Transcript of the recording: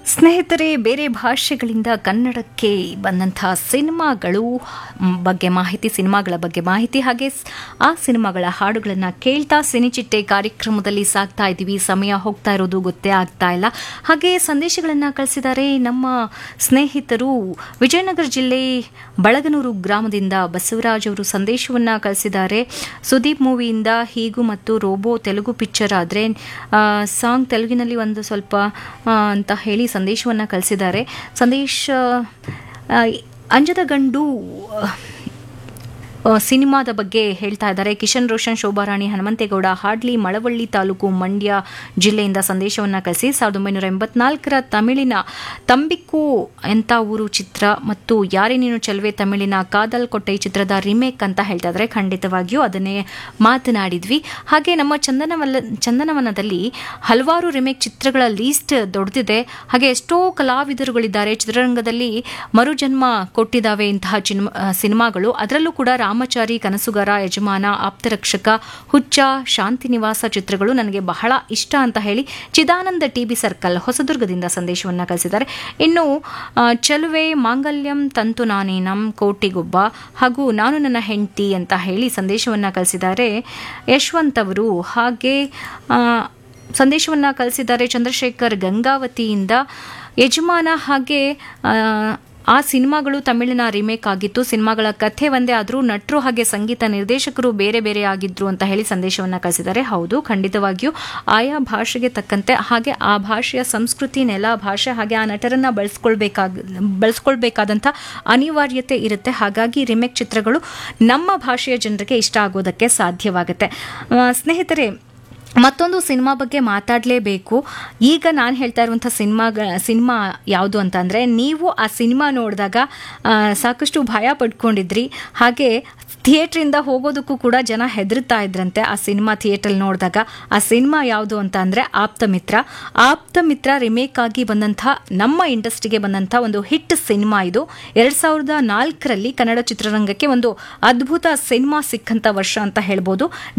ಸ್ನೇಹಿತರೆ ಬೇರೆ ಭಾಷೆಗಳಿಂದ ಕನ್ನಡಕ್ಕೆ ಬಂದಂಥ ಸಿನಿಮಾಗಳು ಮ್, ಬಗ್ಗೆ ಮಾಹಿತಿ ಸಿನಿಮಾಗಳ ಬಗ್ಗೆ ಮಾಹಿತಿ ಹಾಗೆ ಸ್- ಆ ಸಿನಿಮಾಗಳ ಹಾಡುಗಳನ್ನು ಕೇಳ್ತಾ ಸಿನಿಚಿಟ್ಟೆ ಕಾರ್ಯಕ್ರಮದಲ್ಲಿ ಸಾಗ್ತಾ ಇದ್ದೀವಿ ಸಮಯ ಹೋಗ್ತಾ ಇರೋದು ಗೊತ್ತೇ ಆಗ್ತಾ ಇಲ್ಲ ಹಾಗೆ ಸಂದೇಶಗಳನ್ನು ಕಳಿಸಿದ್ದಾರೆ ನಮ್ಮ ಸ್ನೇಹಿತರು ವಿಜಯನಗರ ಜಿಲ್ಲೆ ಬಳಗನೂರು ಗ್ರಾಮದಿಂದ ಬಸವರಾಜ್ ಅವರು ಸಂದೇಶವನ್ನು ಕಳಿಸಿದ್ದಾರೆ ಸುದೀಪ್ ಮೂವಿಯಿಂದ ಹೀಗೂ ಮತ್ತು ರೋಬೋ ತೆಲುಗು ಪಿಕ್ಚರ್ ಆದರೆ ಸಾಂಗ್ ತೆಲುಗಿನಲ್ಲಿ ಒಂದು ಸ್ವಲ್ಪ ಆ, ಅಂತ ಹೇಳಿ ಸಂದೇಶವನ್ನು ಕಳಿಸಿದ್ದಾರೆ ಸಂದೇಶ ಆ, ಅಂಜದ ಗಂಡು ಆ, ಸಿನಿಮಾದ ಬಗ್ಗೆ ಹೇಳ್ತಾ ಇದ್ದಾರೆ ಕಿಶನ್ ರೋಷನ್ ಶೋಭಾರಾಣಿ ಹನುಮಂತೇಗೌಡ ಹಾಡ್ಲಿ ಮಳವಳ್ಳಿ ತಾಲೂಕು ಮಂಡ್ಯ ಜಿಲ್ಲೆಯಿಂದ ಸಂದೇಶವನ್ನು ಕಳಿಸಿ ಸಾವಿರದ ಒಂಬೈನೂರ ಎಂಬತ್ನಾಲ್ಕರ ತಮಿಳಿನ ತಂಬಿಕ್ಕು ಎಂತ ಊರು ಚಿತ್ರ ಮತ್ತು ಯಾರೇ ನೀನು ಚೆಲುವೆ ತಮಿಳಿನ ಕಾದಲ್ ಕೊಟ್ಟೆ ಚಿತ್ರದ ರಿಮೇಕ್ ಅಂತ ಹೇಳ್ತಾ ಇದ್ದಾರೆ ಖಂಡಿತವಾಗಿಯೂ ಅದನ್ನೇ ಮಾತನಾಡಿದ್ವಿ ಹಾಗೆ ನಮ್ಮ ಚಂದನವಲ್ಲ ಚಂದನವನದಲ್ಲಿ ಹಲವಾರು ರಿಮೇಕ್ ಚಿತ್ರಗಳ ಲೀಸ್ಟ್ ದೊಡ್ಡದಿದೆ ಹಾಗೆ ಎಷ್ಟೋ ಕಲಾವಿದರುಗಳಿದ್ದಾರೆ ಚಿತ್ರರಂಗದಲ್ಲಿ ಮರುಜನ್ಮ ಕೊಟ್ಟಿದ್ದಾವೆ ಇಂತಹ ಚಿನ್ಮ- ಆ, ಸಿನಿಮಾಗಳು ಅದರಲ್ಲೂ ಕೂಡ ರಾಮಚಾರಿ ಕನಸುಗಾರ ಯಜಮಾನ ಆಪ್ತರಕ್ಷಕ ಹುಚ್ಚ ಶಾಂತಿ ನಿವಾಸ ಚಿತ್ರಗಳು ನನಗೆ ಬಹಳ ಇಷ್ಟ ಅಂತ ಹೇಳಿ ಚಿದಾನಂದ ಟಿಬಿ ಸರ್ಕಲ್ ಹೊಸದುರ್ಗದಿಂದ ಸಂದೇಶವನ್ನು ಕಳಿಸಿದ್ದಾರೆ ಇನ್ನು ಆ, ಚಲುವೆ ಮಾಂಗಲ್ಯಂ ತಂತು ನಾನೇನಂ ಕೋಟಿಗೊಬ್ಬ ಹಾಗೂ ನಾನು ನನ್ನ ಹೆಂಡತಿ ಅಂತ ಹೇಳಿ ಸಂದೇಶವನ್ನು ಕಳಿಸಿದ್ದಾರೆ ಯಶವಂತ್ ಅವರು ಹಾಗೆ ಆ, ಸಂದೇಶವನ್ನು ಕಳಿಸಿದ್ದಾರೆ ಚಂದ್ರಶೇಖರ್ ಗಂಗಾವತಿಯಿಂದ ಯಜಮಾನ ಹಾಗೆ ಆ, ಆ ಸಿನಿಮಾಗಳು ತಮಿಳಿನ ರಿಮೇಕ್ ಆಗಿತ್ತು ಸಿನಿಮಾಗಳ ಕಥೆ ಒಂದೇ ಆದರೂ ನಟರು ಹಾಗೆ ಸಂಗೀತ ನಿರ್ದೇಶಕರು ಬೇರೆ ಬೇರೆ ಆಗಿದ್ರು ಅಂತ ಹೇಳಿ ಸಂದೇಶವನ್ನು ಕಳಿಸಿದ್ದಾರೆ ಹೌದು ಖಂಡಿತವಾಗಿಯೂ ಆಯಾ ಭಾಷೆಗೆ ತಕ್ಕಂತೆ ಹಾಗೆ ಆ ಭಾಷೆಯ ಸಂಸ್ಕೃತಿ ನೆಲ ಭಾಷೆ ಹಾಗೆ ಆ ನಟರನ್ನ ಬಳಸ್ಕೊಳ್ಬೇಕಾಗ ಬಳಸ್ಕೊಳ್ಬೇಕಾದಂಥ ಅನಿವಾರ್ಯತೆ ಇರುತ್ತೆ ಹಾಗಾಗಿ ರಿಮೇಕ್ ಚಿತ್ರಗಳು ನಮ್ಮ ಭಾಷೆಯ ಜನರಿಗೆ ಇಷ್ಟ ಆಗೋದಕ್ಕೆ ಸಾಧ್ಯವಾಗುತ್ತೆ ಆ, ಸ್ನೇಹಿತರೆ ಮತ್ತೊಂದು ಸಿನಿಮಾ ಬಗ್ಗೆ ಮಾತಾಡಲೇಬೇಕು ಈಗ ನಾನು ಹೇಳ್ತಾ ಇರುವಂಥ ಸಿನಿಮಾಗ ಸಿನಿಮಾ ಯಾವುದು ಅಂತಂದರೆ ನೀವು ಆ ಸಿನಿಮಾ ನೋಡಿದಾಗ ಆ, ಸಾಕಷ್ಟು ಭಯ ಪಡ್ಕೊಂಡಿದ್ರಿ ಹಾಗೆ ಥಿಯೇಟ್ರಿಂದ ಹೋಗೋದಕ್ಕೂ ಕೂಡ ಜನ ಹೆದರ್ತಾ ಇದ್ರಂತೆ ಆ ಸಿನಿಮಾ ಥಿಯೇಟ್ರಲ್ಲಿ ನೋಡಿದಾಗ ಆ ಸಿನಿಮಾ ಯಾವುದು ಅಂತ ಅಂದರೆ ಆಪ್ತಮಿತ್ರ ಆಪ್ತಮಿತ್ರ ರಿಮೇಕ್ ಆಗಿ ಬಂದಂಥ ನಮ್ಮ ಇಂಡಸ್ಟ್ರಿಗೆ ಬಂದಂಥ ಒಂದು ಹಿಟ್ ಸಿನಿಮಾ ಇದು ಎರಡು ಸಾವಿರದ ನಾಲ್ಕರಲ್ಲಿ ಕನ್ನಡ ಚಿತ್ರರಂಗಕ್ಕೆ ಒಂದು ಅದ್ಭುತ ಸಿನಿಮಾ ಸಿಕ್ಕಂಥ ವರ್ಷ ಅಂತ ಹೇಳ್ಬೋದು